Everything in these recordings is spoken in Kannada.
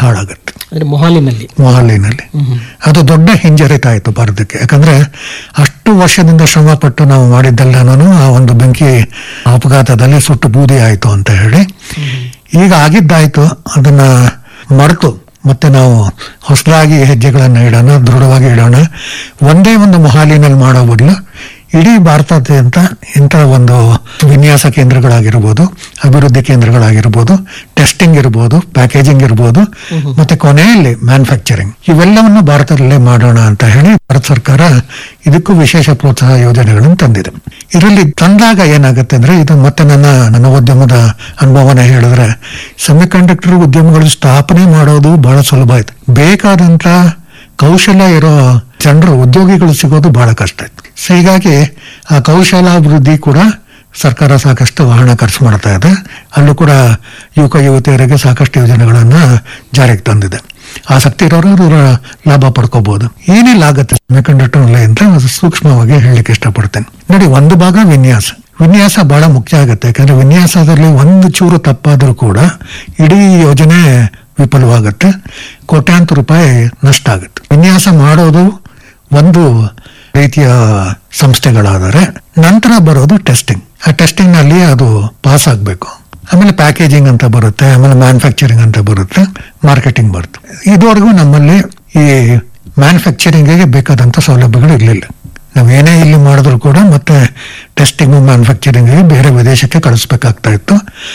ಹಾಳಾಗುತ್ತೆ ಅಂದ್ರೆ ಮೊಹಾಲಿನಲ್ಲಿ ಮೊಹಾಲಿನಲ್ಲಿ ಅದು ದೊಡ್ಡ ಹಿಂಜರಿತ ಆಯಿತು ಭಾರತಕ್ಕೆ ಯಾಕಂದ್ರೆ ಅಷ್ಟು ವರ್ಷದಿಂದ ಶ್ರಮ ಪಟ್ಟು ನಾವು ಮಾಡಿದ್ದೆಲ್ಲನೂ ಆ ಒಂದು ಬೆಂಕಿ ಅಪಘಾತದಲ್ಲಿ ಸುಟ್ಟು ಬೂದಿ ಆಯಿತು ಅಂತ ಹೇಳಿ ಈಗ ಆಗಿದ್ದಾಯ್ತು ಅದನ್ನ ಮರೆತು ಮತ್ತೆ ನಾವು ಹೊಸದಾಗಿ ಹೆಜ್ಜೆಗಳನ್ನು ಇಡೋಣ ದೃಢವಾಗಿ ಇಡೋಣ ಒಂದೇ ಒಂದು ಮೊಹಾಲಿನಲ್ಲಿ ಮಾಡೋ ಬದಲು ಇಡೀ ಭಾರತಾದ್ಯಂತ ಇಂಥ ಒಂದು ವಿನ್ಯಾಸ ಕೇಂದ್ರಗಳಾಗಿರ್ಬೋದು ಅಭಿವೃದ್ಧಿ ಕೇಂದ್ರಗಳಾಗಿರ್ಬೋದು ಟೆಸ್ಟಿಂಗ್ ಇರ್ಬೋದು ಪ್ಯಾಕೇಜಿಂಗ್ ಇರ್ಬೋದು ಮತ್ತೆ ಕೊನೆಯಲ್ಲಿ ಮ್ಯಾನುಫ್ಯಾಕ್ಚರಿಂಗ್ ಇವೆಲ್ಲವನ್ನು ಭಾರತದಲ್ಲೇ ಮಾಡೋಣ ಅಂತ ಹೇಳಿ ಭಾರತ ಸರ್ಕಾರ ಇದಕ್ಕೂ ವಿಶೇಷ ಪ್ರೋತ್ಸಾಹ ಯೋಜನೆಗಳನ್ನು ತಂದಿದೆ ಇದರಲ್ಲಿ ತಂದಾಗ ಏನಾಗುತ್ತೆ ಅಂದ್ರೆ ಇದು ಮತ್ತೆ ನನ್ನ ನನ್ನ ಉದ್ಯಮದ ಅನುಭವನ ಹೇಳಿದ್ರೆ ಸೆಮಿಕಂಡಕ್ಟರ್ ಉದ್ಯಮಗಳು ಸ್ಥಾಪನೆ ಮಾಡೋದು ಬಹಳ ಸುಲಭ ಆಯ್ತು ಬೇಕಾದಂತ ಕೌಶಲ್ಯ ಇರೋ ಜನರು ಉದ್ಯೋಗಿಗಳು ಸಿಗೋದು ಬಹಳ ಕಷ್ಟ ಇತ್ತು ಸೊ ಹೀಗಾಗಿ ಆ ಕೌಶಲಾಭಿವೃದ್ಧಿ ಕೂಡ ಸರ್ಕಾರ ಸಾಕಷ್ಟು ಹಣ ಖರ್ಚು ಮಾಡ್ತಾ ಇದೆ ಅಲ್ಲೂ ಕೂಡ ಯುವಕ ಯುವತಿಯರಿಗೆ ಸಾಕಷ್ಟು ಯೋಜನೆಗಳನ್ನ ಜಾರಿಗೆ ತಂದಿದೆ ಆಸಕ್ತಿ ಇರೋರು ಅದರ ಲಾಭ ಪಡ್ಕೋಬಹುದು ಏನೆಲ್ಲ ಆಗುತ್ತೆ ಸೆಮಿಕಂಡಕ್ಟರ್ ಅಂತ ಅದು ಸೂಕ್ಷ್ಮವಾಗಿ ಹೇಳಲಿಕ್ಕೆ ಇಷ್ಟಪಡ್ತೇನೆ ನೋಡಿ ಒಂದು ಭಾಗ ವಿನ್ಯಾಸ ವಿನ್ಯಾಸ ಬಹಳ ಮುಖ್ಯ ಆಗುತ್ತೆ ಯಾಕಂದ್ರೆ ವಿನ್ಯಾಸದಲ್ಲಿ ಒಂದು ಚೂರು ತಪ್ಪಾದರೂ ಕೂಡ ಇಡೀ ಯೋಜನೆ ವಿಫಲವಾಗುತ್ತೆ ಕೋಟ್ಯಾಂತರ ರೂಪಾಯಿ ನಷ್ಟ ಆಗುತ್ತೆ ವಿನ್ಯಾಸ ಮಾಡೋದು ಒಂದು ರೀತಿಯ ಸಂಸ್ಥೆಗಳಾದರೆ ನಂತರ ಬರೋದು ಟೆಸ್ಟಿಂಗ್ ಆ ಟೆಸ್ಟಿಂಗ್ ನಲ್ಲಿ ಅದು ಪಾಸ್ ಆಗಬೇಕು ಆಮೇಲೆ ಪ್ಯಾಕೇಜಿಂಗ್ ಅಂತ ಬರುತ್ತೆ ಆಮೇಲೆ ಮ್ಯಾನುಫ್ಯಾಕ್ಚರಿಂಗ್ ಅಂತ ಬರುತ್ತೆ ಮಾರ್ಕೆಟಿಂಗ್ ಬರುತ್ತೆ ಇದುವರೆಗೂ ನಮ್ಮಲ್ಲಿ ಈ ಮ್ಯಾನುಫ್ಯಾಕ್ಚರಿಂಗಿಗೆ ಬೇಕಾದಂಥ ಸೌಲಭ್ಯಗಳು ಇರಲಿಲ್ಲ ನಾವು ಏನೇ ಇಲ್ಲಿ ಮಾಡಿದ್ರು ಕೂಡ ಮತ್ತೆ ಟೆಸ್ಟಿಂಗ್ ಮ್ಯಾನುಫ್ಯಾಕ್ಚರಿಂಗಿಗೆ ಬೇರೆ ವಿದೇಶಕ್ಕೆ ಕಳಿಸ್ಬೇಕಾಗ್ತಾ ಇತ್ತು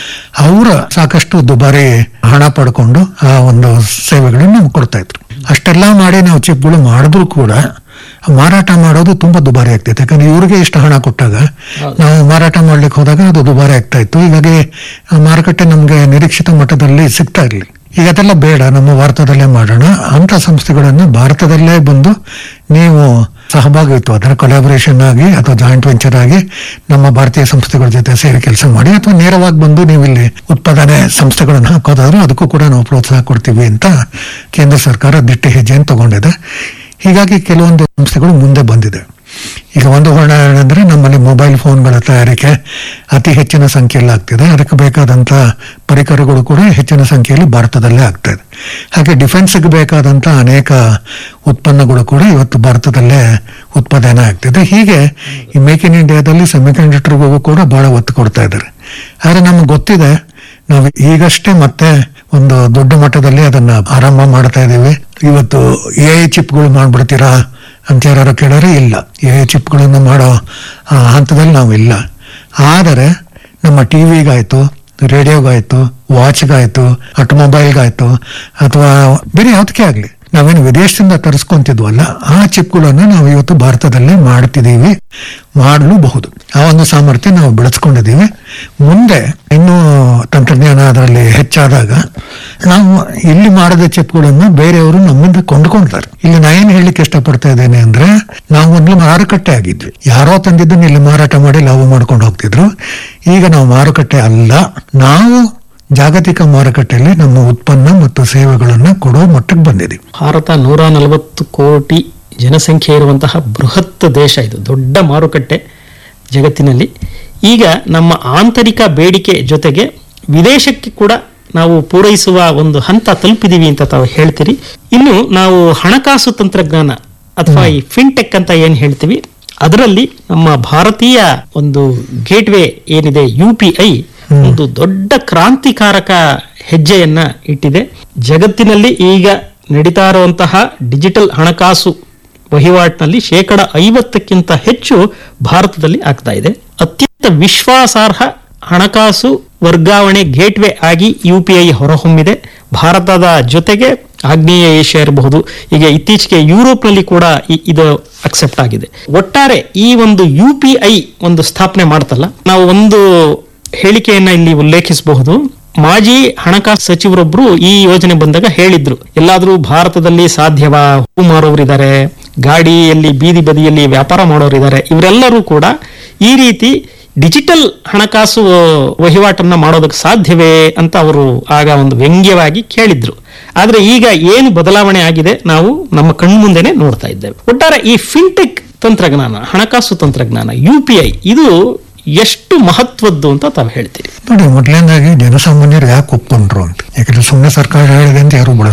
ಅವರ ಸಾಕಷ್ಟು ದುಬಾರಿ ಹಣ ಪಡ್ಕೊಂಡು ಆ ಒಂದು ಸೇವೆಗಳನ್ನು ನಮ್ಗೆ ಕೊಡ್ತಾ ಇದ್ರು ಅಷ್ಟೆಲ್ಲ ಮಾಡಿ ನಾವು ಚಿಪ್ಗಳು ಮಾಡಿದ್ರು ಕೂಡ ಮಾರಾಟ ಮಾಡೋದು ತುಂಬಾ ದುಬಾರಿ ಆಗ್ತೈತೆ ಯಾಕಂದ್ರೆ ಇವ್ರಿಗೆ ಇಷ್ಟು ಹಣ ಕೊಟ್ಟಾಗ ನಾವು ಮಾರಾಟ ಮಾಡ್ಲಿಕ್ಕೆ ಹೋದಾಗ ಅದು ದುಬಾರಿ ಆಗ್ತಾ ಇತ್ತು ಹೀಗಾಗಿ ಆ ಮಾರುಕಟ್ಟೆ ನಮಗೆ ನಿರೀಕ್ಷಿತ ಮಟ್ಟದಲ್ಲಿ ಸಿಗ್ತಾ ಇರಲಿ ಈಗ ಅದೆಲ್ಲ ಬೇಡ ನಮ್ಮ ಭಾರತದಲ್ಲೇ ಮಾಡೋಣ ಅಂತ ಸಂಸ್ಥೆಗಳನ್ನು ಭಾರತದಲ್ಲೇ ಬಂದು ನೀವು ಸಹಭಾಗಿತ್ವ ಅದರ ಕೊಲಾಬರೇಷನ್ ಆಗಿ ಅಥವಾ ಜಾಯಿಂಟ್ ವೆಂಚರ್ ಆಗಿ ನಮ್ಮ ಭಾರತೀಯ ಸಂಸ್ಥೆಗಳ ಜೊತೆ ಸೇರಿ ಕೆಲಸ ಮಾಡಿ ಅಥವಾ ನೇರವಾಗಿ ಬಂದು ನೀವು ಇಲ್ಲಿ ಉತ್ಪಾದನೆ ಸಂಸ್ಥೆಗಳನ್ನು ಹಾಕೋದಾದ್ರೆ ಅದಕ್ಕೂ ಕೂಡ ನಾವು ಪ್ರೋತ್ಸಾಹ ಕೊಡ್ತೀವಿ ಅಂತ ಕೇಂದ್ರ ಸರ್ಕಾರ ದಿಟ್ಟ ಹೆಜ್ಜೆಯನ್ನು ತಗೊಂಡಿದೆ ಹೀಗಾಗಿ ಕೆಲವೊಂದು ಸಂಸ್ಥೆಗಳು ಮುಂದೆ ಬಂದಿದೆ ಈಗ ಒಂದು ಉದಾಹರಣೆ ಅಂದ್ರೆ ನಮ್ಮಲ್ಲಿ ಮೊಬೈಲ್ ಫೋನ್ಗಳ ತಯಾರಿಕೆ ಅತಿ ಹೆಚ್ಚಿನ ಸಂಖ್ಯೆಯಲ್ಲಿ ಆಗ್ತಿದೆ ಅದಕ್ಕೆ ಬೇಕಾದಂತ ಪರಿಕರಗಳು ಕೂಡ ಹೆಚ್ಚಿನ ಸಂಖ್ಯೆಯಲ್ಲಿ ಭಾರತದಲ್ಲೇ ಆಗ್ತಾ ಇದೆ ಹಾಗೆ ಡಿಫೆನ್ಸ್ಗೆ ಬೇಕಾದಂತ ಅನೇಕ ಉತ್ಪನ್ನಗಳು ಕೂಡ ಇವತ್ತು ಭಾರತದಲ್ಲೇ ಉತ್ಪಾದನೆ ಆಗ್ತಿದೆ ಹೀಗೆ ಈ ಮೇಕ್ ಇನ್ ಇಂಡಿಯಾದಲ್ಲಿ ಸೆಮಿಕಂಡಕ್ಟರ್ಗೂ ಕೂಡ ಬಹಳ ಒತ್ತು ಕೊಡ್ತಾ ಇದ್ದಾರೆ ಆದ್ರೆ ನಮ್ಗೆ ಗೊತ್ತಿದೆ ನಾವು ಈಗಷ್ಟೇ ಮತ್ತೆ ಒಂದು ದೊಡ್ಡ ಮಟ್ಟದಲ್ಲಿ ಅದನ್ನ ಆರಂಭ ಮಾಡ್ತಾ ಇದ್ದೀವಿ ಇವತ್ತು ಎ ಚಿಪ್ಗಳು ಮಾಡ್ಬಿಡ್ತೀರಾ ಅಂತ ಯಾರು ಕೇಳೋರೆ ಇಲ್ಲ ಎ ಚಿಪ್ಗಳನ್ನು ಮಾಡೋ ಆ, ಹಂತದಲ್ಲಿ ನಾವು ಇಲ್ಲ ಆದರೆ ನಮ್ಮ ಟಿವಿಗಾಯ್ತು ರೇಡಿಯೋಗಾಯ್ತು ವಾಚ್ಗಾಯ್ತು ಆಟೋಮೊಬೈಲ್ಗಾಯ್ತು ಅಥವಾ ಬೇರೆ ಯಾವುದಕ್ಕೆ ಆಗಲಿ ನಾವೇನು ವಿದೇಶದಿಂದ ತರಿಸ್ಕೊಂತಿದ್ವಲ್ಲ ಆ ಚಿಪ್ಗಳನ್ನು ನಾವು ಇವತ್ತು ಭಾರತದಲ್ಲೇ ಮಾಡ್ತಿದ್ದೀವಿ ಮಾಡಲೂಬಹುದು ಆ ಒಂದು ಸಾಮರ್ಥ್ಯ ನಾವು ಬೆಳೆಸ್ಕೊಂಡಿದ್ದೀವಿ ಮುಂದೆ ಇನ್ನೂ ತಂತ್ರಜ್ಞಾನ ಅದರಲ್ಲಿ ಹೆಚ್ಚಾದಾಗ ನಾವು ಇಲ್ಲಿ ಮಾಡಿದ ಚಿಪ್ಗಳನ್ನು ಬೇರೆಯವರು ನಮ್ಮಿಂದ ಕೊಂಡ್ಕೊಳ್ತಾರೆ ಇಲ್ಲಿ ನಾ ಏನ್ ಹೇಳಲಿಕ್ಕೆ ಇಷ್ಟಪಡ್ತಾ ಇದ್ದೇನೆ ಅಂದ್ರೆ ನಾವು ಮೊದಲು ಮಾರುಕಟ್ಟೆ ಆಗಿದ್ವಿ ಯಾರೋ ತಂದಿದ್ದನ್ನ ಇಲ್ಲಿ ಮಾರಾಟ ಮಾಡಿ ಲಾಭ ಮಾಡ್ಕೊಂಡು ಹೋಗ್ತಿದ್ರು ಈಗ ನಾವು ಮಾರುಕಟ್ಟೆ ಅಲ್ಲ ನಾವು ಜಾಗತಿಕ ಮಾರುಕಟ್ಟೆಯಲ್ಲಿ ನಮ್ಮ ಉತ್ಪನ್ನ ಮತ್ತು ಸೇವೆಗಳನ್ನ ಕೊಡೋ ಮಟ್ಟಕ್ಕೆ ಬಂದಿದ್ದೀವಿ ಭಾರತ ನೂರ ನಲವತ್ತು ಕೋಟಿ ಜನಸಂಖ್ಯೆ ಇರುವಂತಹ ಬೃಹತ್ ದೇಶ ಇದು ದೊಡ್ಡ ಮಾರುಕಟ್ಟೆ ಜಗತ್ತಿನಲ್ಲಿ ಈಗ ನಮ್ಮ ಆಂತರಿಕ ಬೇಡಿಕೆ ಜೊತೆಗೆ ವಿದೇಶಕ್ಕೆ ಕೂಡ ನಾವು ಪೂರೈಸುವ ಒಂದು ಹಂತ ತಲುಪಿದೀವಿ ಅಂತ ತಾವು ಹೇಳ್ತೀರಿ ಇನ್ನು ನಾವು ಹಣಕಾಸು ತಂತ್ರಜ್ಞಾನ ಅಥವಾ ಈ ಫಿನ್ಟೆಕ್ ಅಂತ ಏನ್ ಹೇಳ್ತೀವಿ ಅದರಲ್ಲಿ ನಮ್ಮ ಭಾರತೀಯ ಒಂದು ಗೇಟ್ವೇ ಏನಿದೆ ಯು ಪಿ ಐ ಒಂದು ದೊಡ್ಡ ಕ್ರಾಂತಿಕಾರಕ ಹೆಜ್ಜೆಯನ್ನ ಇಟ್ಟಿದೆ ಜಗತ್ತಿನಲ್ಲಿ ಈಗ ನಡೀತಾ ಇರುವಂತಹ ಡಿಜಿಟಲ್ ಹಣಕಾಸು ವಹಿವಾಟಿನಲ್ಲಿ ಶೇಕಡ ಐವತ್ತಕ್ಕಿಂತ ಹೆಚ್ಚು ಭಾರತದಲ್ಲಿ ಆಗ್ತಾ ಇದೆ ಅತ್ಯಂತ ವಿಶ್ವಾಸಾರ್ಹ ಹಣಕಾಸು ವರ್ಗಾವಣೆ ಗೇಟ್ವೇ ಆಗಿ ಯು ಪಿ ಐ ಹೊರಹೊಮ್ಮಿದೆ ಭಾರತದ ಜೊತೆಗೆ ಆಗ್ನೇಯ ಏಷ್ಯಾ ಇರಬಹುದು ಈಗ ಇತ್ತೀಚೆಗೆ ಯುರೋಪ್ನಲ್ಲಿ ಕೂಡ ಈ- ಇದು ಅಕ್ಸೆಪ್ಟ್ ಆಗಿದೆ ಒಟ್ಟಾರೆ ಈ ಒಂದು ಯು ಪಿ ಐ ಒಂದು ಸ್ಥಾಪನೆ ಮಾಡ್ತಲ್ಲ ನಾವು ಒಂದು ಹೇಳಿಕೆಯನ್ನ ಇಲ್ಲಿ ಉಲ್ಲೇಖಿಸಬಹುದು ಮಾಜಿ ಹಣಕಾಸು ಸಚಿವರೊಬ್ರು ಈ ಯೋಜನೆ ಬಂದಾಗ ಹೇಳಿದ್ರು ಎಲ್ಲಾದ್ರೂ ಭಾರತದಲ್ಲಿ ಸಾಧ್ಯವಾ ಹೂ ಮಾರೋರಿದ್ದಾರೆ ಗಾಡಿಯಲ್ಲಿ ಬೀದಿ ಬದಿಯಲ್ಲಿ ವ್ಯಾಪಾರ ಮಾಡೋರಿದ್ದಾರೆ ಇವರೆಲ್ಲರೂ ಕೂಡ ಈ ರೀತಿ ಡಿಜಿಟಲ್ ಹಣಕಾಸು ವಹಿವಾಟನ್ನ ಮಾಡೋದಕ್ಕೆ ಸಾಧ್ಯವೇ ಅಂತ ಅವರು ಆಗ ಒಂದು ವ್ಯಂಗ್ಯವಾಗಿ ಕೇಳಿದ್ರು ಆದ್ರೆ ಈಗ ಏನು ಬದಲಾವಣೆ ಆಗಿದೆ ನಾವು ನಮ್ಮ ಕಣ್ಮುಂದೆನೆ ನೋಡ್ತಾ ಇದ್ದೇವೆ ಒಟ್ಟಾರೆ ಈ ಫಿನ್ಟೆಕ್ ತಂತ್ರಜ್ಞಾನ ಹಣಕಾಸು ತಂತ್ರಜ್ಞಾನ ಯು ಪಿ ಐ ಇದು ಎಷ್ಟು ಮಹತ್ವದ್ದು ಅಂತ ತಾವು ಹೇಳ್ತೀರಿ ನೋಡಿ ಮೊದಲನೇದಾಗಿ ಜನಸಾಮಾನ್ಯರು ಯಾಕೆ ಒಪ್ಕೊಂಡ್ರು ಅಂತ ಯಾಕಂದ್ರೆ ಸುಮ್ಮನೆ ಸರ್ಕಾರ ಹೇಳಿದೆ ಅಂತ ಯಾರು